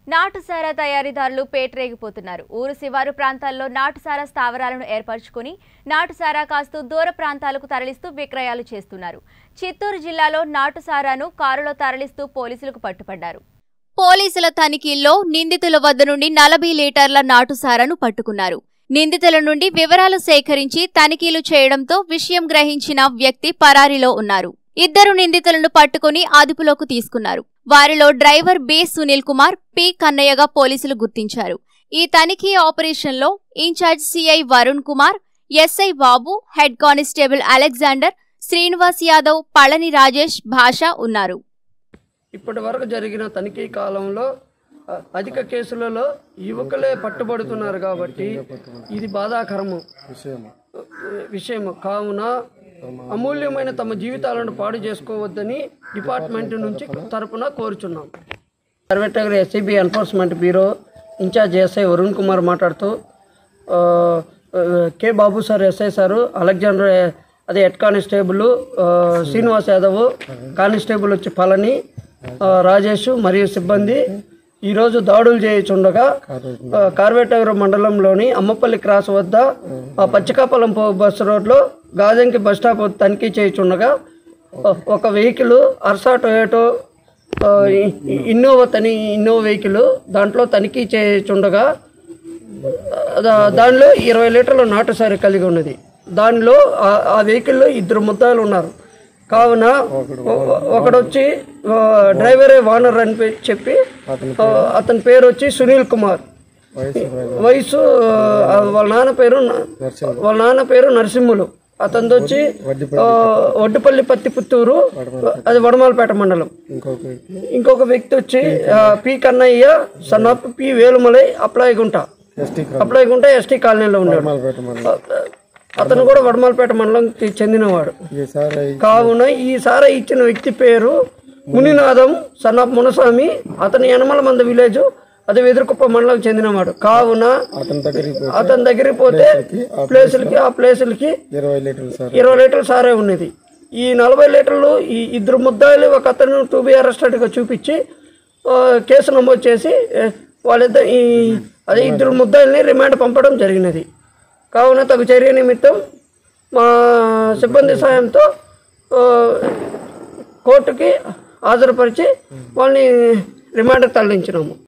నాటుసారా తయారీదారులు పేటరేగిపోతున్నారు ఊరు శివారు ప్రాంతాల్లో నాటుసారా స్థావరాలను ఏర్పరచుకుని నాటుసారా కాస్తూ దూర ప్రాంతాలకు తరలిస్తూ విక్రయాలు చేస్తున్నారు చిత్తూరు జిల్లాలో నాటుసారాను కారులో తరలిస్తూ పోలీసులకు పట్టుపడ్డారు పోలీసుల తనిఖీల్లో నిందితుల వద్ద నుండి నలభై లీటర్ల నాటుసారాను పట్టుకున్నారు నిందితుల నుండి వివరాలు సేకరించి తనిఖీలు చేయడంతో విషయం గ్రహించిన వ్యక్తి పరారీలో ఉన్నారు ఇద్దరు నిందితులను పట్టుకుని అదుపులోకి తీసుకున్నారు వారిలో driver B Sunil Kumar P కన్నయ్యగా పోలీసులు గుర్తించారు ఈ తనిఖీ ఆపరేషన్లో incharge CI Varun Kumar SI Babu head constable Alexander Srinivas Yadav Palani Rajesh Basha ఉన్నారు ఇప్పటి వరకు జరిగిన తనిఖీ కాలంలో అ, అధిక కేసులలో యువకులే పట్టుబడుతున్నారు కాబట్టి ఇది బాధాకరము విషయము కావున అమూల్యమైన తమ జీవితాలను పాడు చేసుకోవద్దని డిపార్ట్మెంట్ నుంచి తరపున కోరుచున్నాం Karvetinagar SCB enforcement bureau incharge SI Varun Kumar మాట్లాడుతూ ఆ, ఆ, K Babu sir SI sir Alexander అదే హెడ్ కానిస్టేబుల్ ఆ, శ్రీనివాస్ యాదవ్ కానిస్టేబుల్ వచ్చి పళని ఆ, రాజేష్ మరియు సిబ్బంది ఈరోజు దాడులు చేయుచుండగా ఆ, కార్వేటగర్ మండలంలోని అమ్మపల్లి క్రాస్ వద్ద ఆ పచ్చికాపలం పో- బస్ రోడ్లో గాజంకి బస్ స్టాప్ వద్ద తనిఖీ చేయుచుండగా ఆ, ఒక వెహికల్ అర్సా టొయోటో ఆ, ఇ- ఇ- ఇన్నోవా తని ఇన్నోవా వెహికల్ దాంట్లో తనిఖీ చేయుచుండగా దా- దానిలో ఇరవై లీటర్ల నాటుసారి కలిగి ఉన్నది దానిలో ఆ- ఆ వెహికల్లో ఇద్దరు ముద్దాలు ఉన్నారు కావున ఒ- ఒకడొచ్చి ఆ, డ్రైవరే వానర్ అని పే- చెప్పి ఆ, అతని పేరు వచ్చి సునీల్ కుమార్ వయసు ఆ, వాళ్ళ నాన్న పేరు న- వాళ్ళ నాన్న పేరు నరసింహులు అతనిది వచ్చి ఆ, వడ్డిపల్లి పత్తి పుత్తూరు అది వడమాలపేట మండలం ఇంకొక వ్యక్తి వచ్చి ఆ, P Kannaiah son of P Velumalai Applaigunta Applaigunta ST కాలనీలో ఉన్నాడు ఆ, అతను కూడా వడమాలపేట మండలంకి చెందినవాడు కావున ఈ సారా ఇచ్చిన వ్యక్తి పేరు మునినాథం సన్ ఆఫ్ మునస్వామి అతని యనమల మంద విలేజ్ అది వెదురుకుప్ప మండలం చెందినవాడు కావున అతని దగ్గరికి పోయి అతని దగ్గరికి పోతే ప్లేసులకి ఆ ప్లేసులకి ఇరవై లీటర్లు సార్ ఇరవై లీటర్లు సారే ఉన్నది ఈ నలభై లీటర్లు ఈ ఇద్దరు ముద్దాయిలు ఒక అతను టూ బి అరెస్టెడ్గా చూపించి ఆ, కేసు నమోదు చేసి ఏ, వాళ్ళిద్దరు ఈ అదే ఇద్దరు ముద్దాయిల్ని రిమాండ్ పంపడం జరిగినది కావున తగు చర్య నిమిత్తం మా సిబ్బంది సాయంతో ఆ, కోర్టుకి హాజరుపరిచి వాళ్ళని రిమాండ్కి తరలించినాము